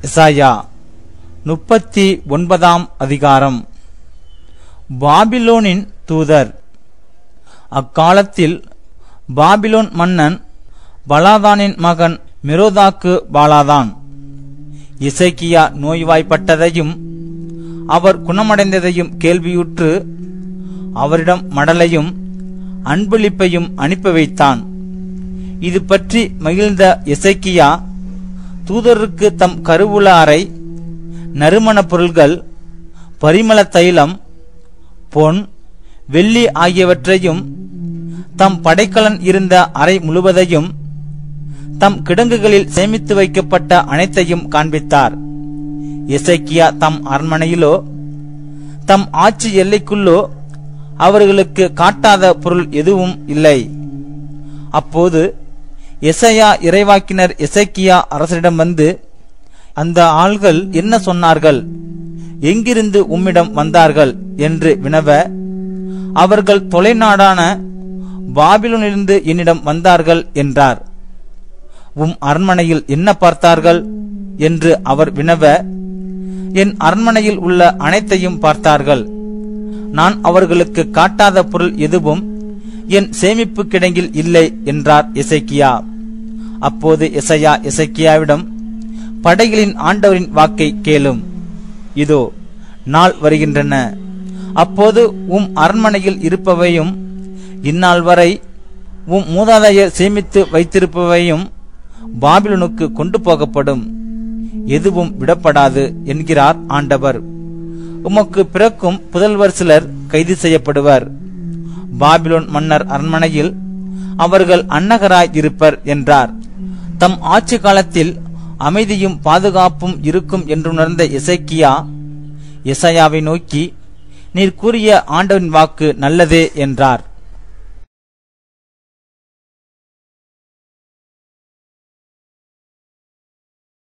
எசாயா முப்பத்தி ஒன்பதாம் அதிகாரம் பாபிலோனின் தூதர் அக்காலத்தில் பாபிலோன் மன்னன் பலாதானின் மகன் மெரோதாக்கு பாலாதான் இசைக்கியா நோய்வாய்ப்பட்டதையும் அவர் குணமடைந்ததையும் கேள்வியுற்று அவரிடம் மடலையும் அன்பளிப்பையும் அனுப்பி வைத்தான் இது பற்றி மகிழ்ந்த எசைக்கியா தூதருக்கு தம் கருவூல அறை நறுமணப் பொருள்கள் பரிமள தைலம் பொன் வெள்ளி ஆகியவற்றையும் தம் படைக்கலன் இருந்த அறை முழுவதையும் தம் கிடங்குகளில் சேமித்து வைக்கப்பட்ட அனைத்தையும் காண்பித்தார் எசைக்கியா தம் அரண்மனையிலோ தம் ஆட்சி எல்லைக்குள்ளோ அவர்களுக்கு காட்டாத பொருள் எதுவும் இல்லை அப்போது எசையா இறைவாக்கினர் எசைக்கியா அரசரிடம் வந்து அந்த ஆள்கள் என்ன சொன்னார்கள் எங்கிருந்து உம்மிடம் வந்தார்கள் என்று வினவ அவர்கள் தொலைநாடான பாபிலோனிலிருந்து என்னிடம் வந்தார்கள் என்றார் உம் அரண்மனையில் என்ன பார்த்தார்கள் என்று அவர் வினவ என் அரண்மனையில் உள்ள அனைத்தையும் பார்த்தார்கள் நான் அவர்களுக்கு காட்டாத பொருள் எதுவும் என் சேமிப்பு கிடங்கில் இல்லை என்றார் எசைக்கியா அப்போது எசையா எசைக்கியாவிடம் படைகளின் ஆண்டவரின் வாக்கை கேளும் இதோ நாள் வருகின்றன அப்போது உம் அரண்மனையில் இருப்பவையும் இந்நாள் வரை உம் மூதாதையர் சேமித்து வைத்திருப்பவையும் பாபிலோனுக்கு கொண்டு போகப்படும் எதுவும் விடப்படாது என்கிறார் ஆண்டவர் உமக்கு பிறக்கும் புதல்வர் சிலர் கைது செய்யப்படுவர் பாபிலோன் மன்னர் அரண்மனையில் அவர்கள் அன்னகராய் இருப்பர் என்றார் தம் ஆட்சி காலத்தில் அமைதியும் பாதுகாப்பும் இருக்கும் என்றுணர்ந்த எசைக்கியா எசையாவை நோக்கி நீர் கூறிய ஆண்டவன் வாக்கு நல்லதே என்றார்